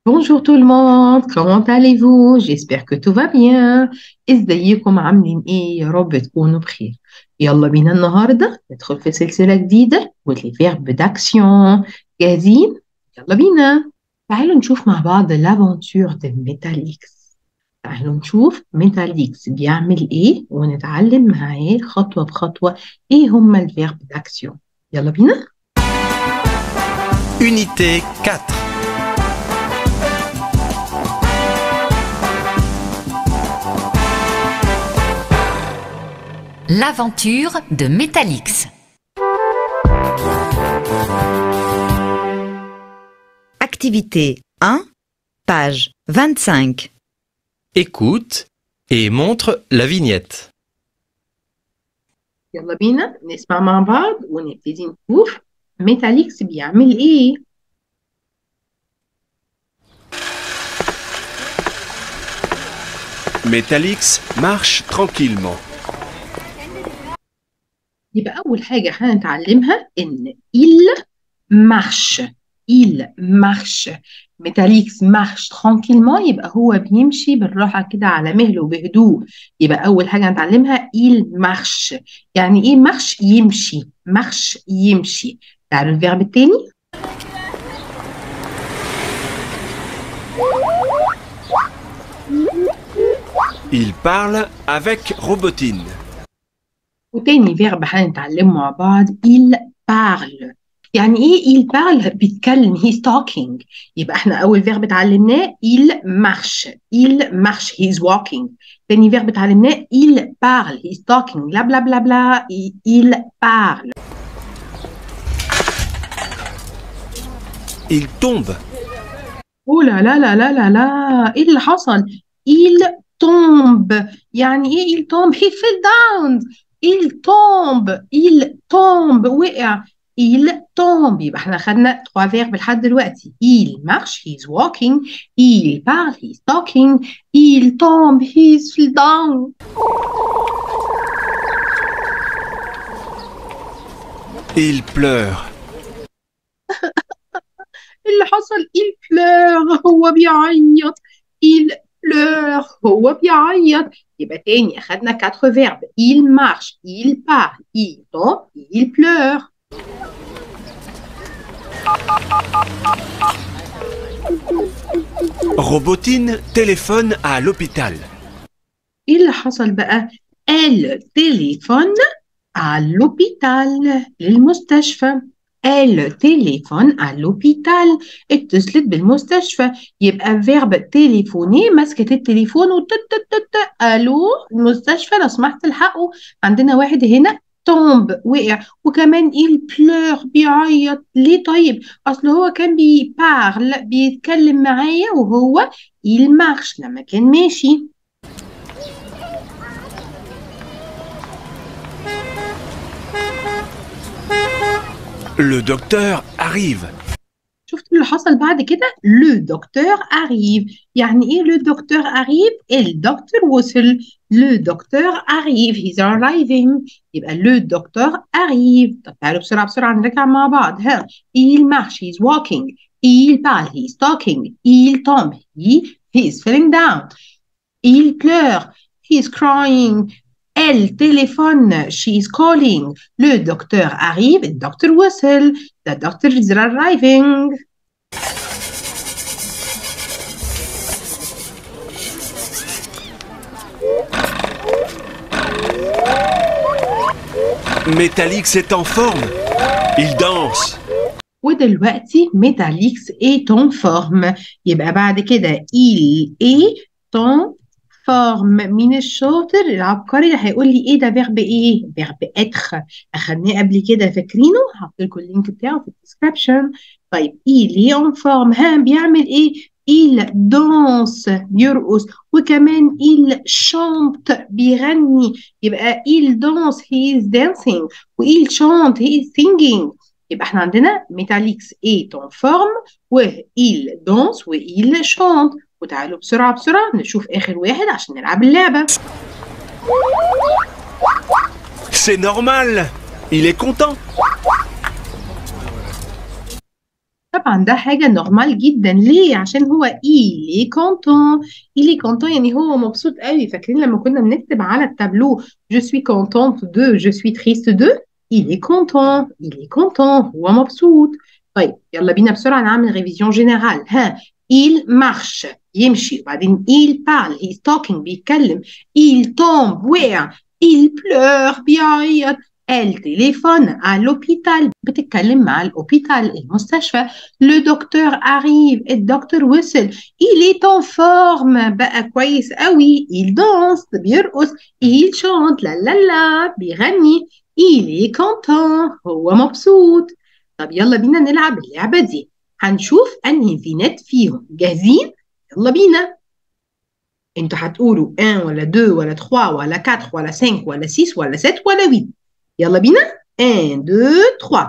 Bonjour tout le monde, comment allez-vous? J'espère que tout va bien. ازيكم عاملين ايه؟ يا رب تكونوا بخير. يلا بينا النهارده ندخل في سلسلة جديدة واللي فيرب d'action. جاهزين؟ يلا بينا. تعالوا نشوف مع بعض l'aventure de ميتاليكس. تعالوا نشوف ميتاليكس بيعمل ايه ونتعلم معاه خطوة بخطوة ايه هما الفيرب d'action. يلا بينا. Unité 4. L'aventure de Métalix. Activité 1, page 25. Écoute et montre la vignette. يلا بينا نسمع مع بعض ونبتدي نشوف ميتاليكس بيعمل ايه Métalix marche tranquillement. يبقى أول حاجة هنتعلمها إن il marche il marche ميتاليكس marche tranquillement يبقى هو بيمشي بالراحة كده على مهله وبهدوء يبقى أول حاجة هنتعلمها il marche يعني إيه marche يمشي marche يمشي تعالوا الفيرب التاني Il parle avec Robotine. وتاني فيرب هنتعلمه مع بعض il parle يعني ايه il parle بيتكلم he's talking يبقى احنا اول فيرب اتعلمناه il marche il marche he's walking تاني فيرب اتعلمناه il parle he's talking بلا بلا بلا بلا il parle Il tombe. اوه لا لا لا لا لا لا ايه اللي حصل il tombe يعني ايه il tombe he fell down il tombe il tombe وقع il tombe يبقى احنا خدنا trois verbes لحد دلوقتي il marche he's walking il parle he's talking il tombe he's fell down Il pleure. اللي حصل il pleure هو بيعيط il pleure هو بيعيط يبقى تاني أخدنا quatre verbes il marche il parle il tombe il pleure Robotine téléphone à l'hôpital. ايه اللي حصل بقى elle téléphone à l'hôpital للمستشفى elle téléphone à l'hôpital اتصلت بالمستشفى يبقى فيرب تليفوني مسكت التليفون وتت تت تت الو المستشفى لو سمحت الحقوا عندنا واحد هنا تومب وقع وكمان il pleure بيعيط ليه طيب اصل هو كان بيبارل بيتكلم معايا وهو il marche لما كان ماشي Le docteur arrive. شفت اللي حصل بعد كده لو دكتور arrive يعني ايه لو دكتور arrive الدكتور وصل لو دكتور arrive he's arriving يبقى لو دكتور arrive طب تعالوا بسرعة بسرعة نرجع مع بعض ها il marche he's walking il parle he's talking il tombe he he's falling down il pleure he's crying Elle téléphone, she's calling. Le docteur arrive, le docteur whistle. The doctor is arriving. Métalix est en forme. Il danse. ودلوقتي ميتاليكس est en forme يبقى بعد كده il est en forme مين الشاطر العبقري اللي هيقول لي ايه ده فيرب ايه فيرب اتخ اخدناه قبل كده فاكرينه هحط لكم اللينك بتاعه في الديسكربشن طيب il est en forme ها بيعمل ايه il danse بيرقص وكمان il chante بيغني يبقى il danse he is dancing و il chante he is singing يبقى احنا عندنا ميتاليكس est en forme و il danse و il chante وتعالوا بسرعة بسرعة نشوف آخر واحد عشان نلعب اللعبة C'est normal. Il est content. طبعا ده حاجة نورمال جدا ليه عشان هو il est content il est content يعني هو مبسوط قوي فاكرين لما كنا بنكتب على التابلو je suis contente de je suis triste de il est content il est content هو مبسوط طيب يلا بينا بسرعة نعمل ريفيزيون جنرال ها il marche يمشي وبعدين il parle he's talking بيتكلم il tombe وقع il pleure بيعيط elle téléphone à l'hôpital بتتكلم مع الهوبيتال المستشفى le docteur arrive الدكتور وصل il est en forme بقى كويس قوي il danse بيرقص il chante لا لا لا بيغني il est content هو مبسوط طب يلا بينا نلعب اللعبة دي هنشوف انهي فينات فيهم جاهزين يلا بينا انتوا هتقولوا 1 ولا 2 ولا 3 ولا 4 ولا 5 ولا 6 ولا 7 ولا 8 يلا بينا 1 2 3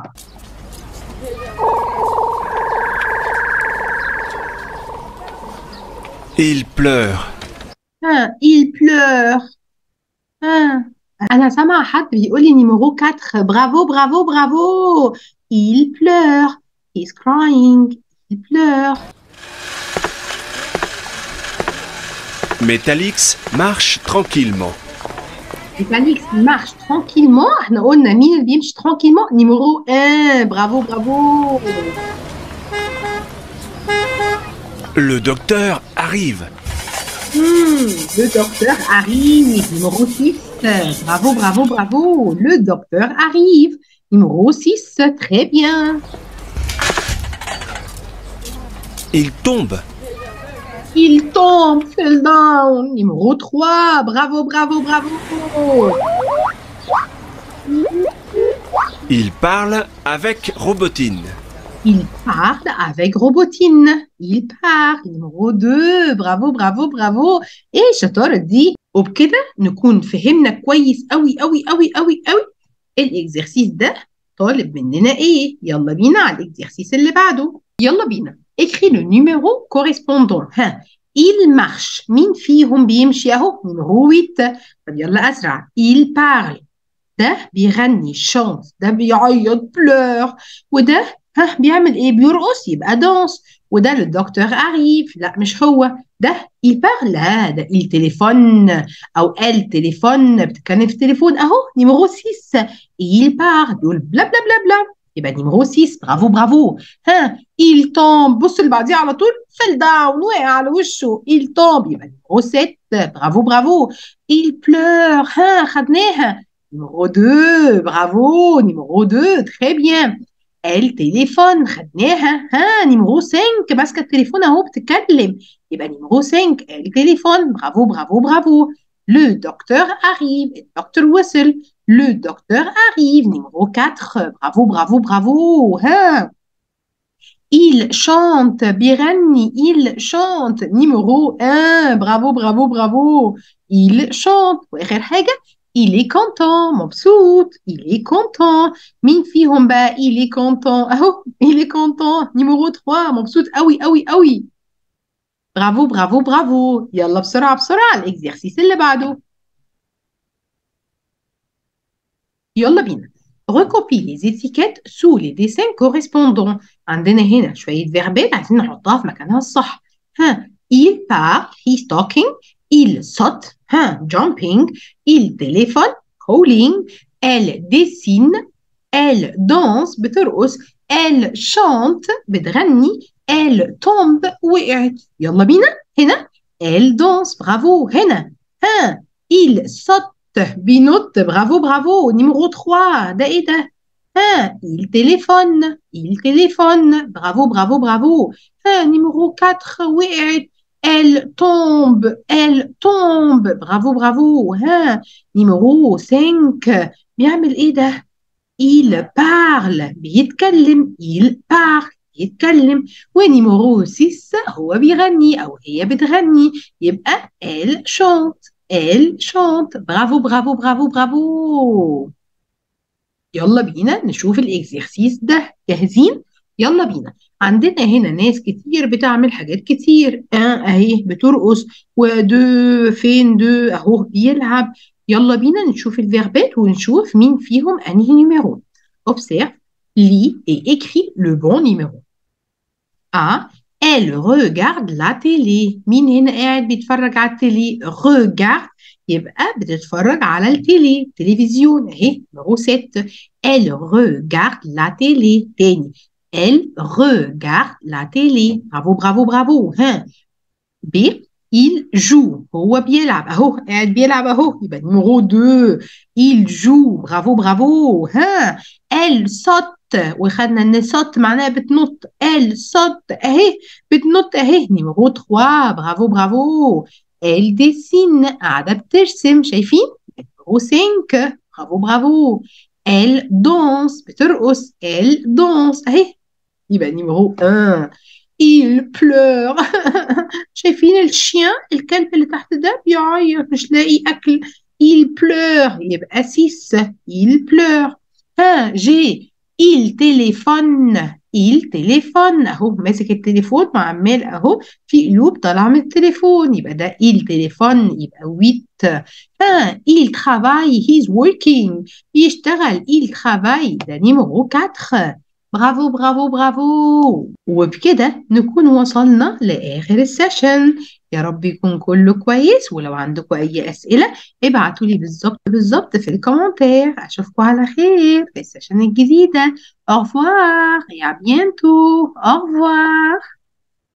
Il pleure. ها il pleure ها انا سامعه حد بيقول لي نيميرو 4 برافو برافو برافو il pleure he's crying il pleure Métalix marche tranquillement. Métalix marche tranquillement احنا قلنا مين اللي بيمشي tranquillement نيميرو 1 برافو برافو Le docteur arrive. Hmm, le docteur arrive, numéro 6. Bravo, bravo, bravo. Le docteur arrive. Numéro 6, très bien. Il tombe. Il tombe, fell down. Numéro 3, bravo, bravo, bravo. Il parle avec Robotine. Il parle avec Robotine. Il parle. Numéro 2, bravo, bravo, bravo. ايه الشطارة دي وبكده نكون فهمنا كويس قوي قوي قوي قوي قوي الاكزرسيس ده طالب مننا ايه يلا بينا على الاكزرسيس اللي بعده يلا بينا écris le numéro correspondant ها il marche مين فيهم بيمشي اهو نيميرو 8 طب يلا اسرع il parle ده بيغني chante ده بيعيط بلور وده ها بيعمل ايه بيرقص يبقى دانس وده الدكتور اريف لا مش هو ده il parle لا ده il téléphone او elle téléphone بتتكلم في التليفون اهو نيميرو 6 il parle بيقول بلا بلا بلا بلا يبقى نيميرو 6 برافو برافو ها il tombe بص اللي بعديه على طول fell down وقع على وشه il tombe يبقى نيميرو 7 برافو برافو il pleure ها خدناها نيميرو 2 برافو نيميرو 2 très bien elle téléphone خدناها ها نيميرو 5 ماسكه التليفون اهو بتتكلم يبقى نيميرو 5 elle téléphone برافو برافو برافو le docteur arrive الدكتور وصل le docteur arrive numéro 4 bravo bravo bravo ها il chante بيغني il chante numéro 1 bravo bravo bravo il chante واخر حاجه il est content مبسوط il est content مين فيهم بقى il est content اهو il est content numéro 3 مبسوط قوي قوي قوي برافو برافو برافو يلا بسرعه بسرعه الاكزرسيس اللي بعده يلا بينا recopie les étiquettes sous les dessins correspondants عندنا هنا شوية فيربات عايزين نحطها في مكانها الصح ها il part he's talking il saute ها jumping il téléphone calling elle dessine elle danse بترقص elle chante بتغني elle tombe وقعت يلا بينا هنا elle danse برافو هنا ها il saute بينط برافو برافو نيميرو 3 ده ايه ده ها il téléphone il téléphone برافو برافو برافو ها نيميرو 4 وقعت elle tombe elle tombe برافو برافو ها نيميرو 5 بيعمل ايه ده il parle بيتكلم il parle يتكلم ونيميرو 6 هو بيغني او هي بتغني يبقى elle chante elle chante برافو برافو برافو برافو يلا بينا نشوف الاكزرسيس ده جاهزين يلا بينا عندنا هنا ناس كتير بتعمل حاجات كتير آه اهي بترقص ودو فين دو اهو بيلعب يلا بينا نشوف الفيربات ونشوف مين فيهم انهي نيميرو observe lis et écris le bon numéro اه elle regarde la télé مين هنا قاعد بيتفرج على التيلي regarde يبقى بتتفرج على التيلي تلفزيون اهي نمرو 7 elle regarde la télé تاني elle regarde la télé برافو برافو برافو ها ب il joue هو بيلعب اهو قاعد بيلعب اهو يبقى نمرو 2 il joue برافو برافو ها elle saute وخدنا ان صوت معناها بتنط elle saute اهي بتنط اهي نمرو 3 برافو برافو elle dessine قاعده بترسم شايفين نمرو 5 برافو برافو elle danse بترقص elle danse اهي يبقى نمرو 1 il pleure شايفين الشيان الكلب اللي تحت ده بيعيط مش لاقي اكل il pleure يبقى 6 il pleure ها جي il téléphone il téléphone اهو ماسك التليفون وعمال اهو في قلوب طالعه من التليفون يبقى ده il téléphone يبقى 8 ها il travaille he's working بيشتغل il travaille ده نيميرو 4 برافو برافو برافو وبكده نكون وصلنا لآخر السيشن يا رب يكون كله كويس ولو عندكم أي أسئلة ابعتوا لي بالظبط بالظبط في الكومنتير أشوفكم على خير في السيشن الجديدة au revoir et à bientôt au revoir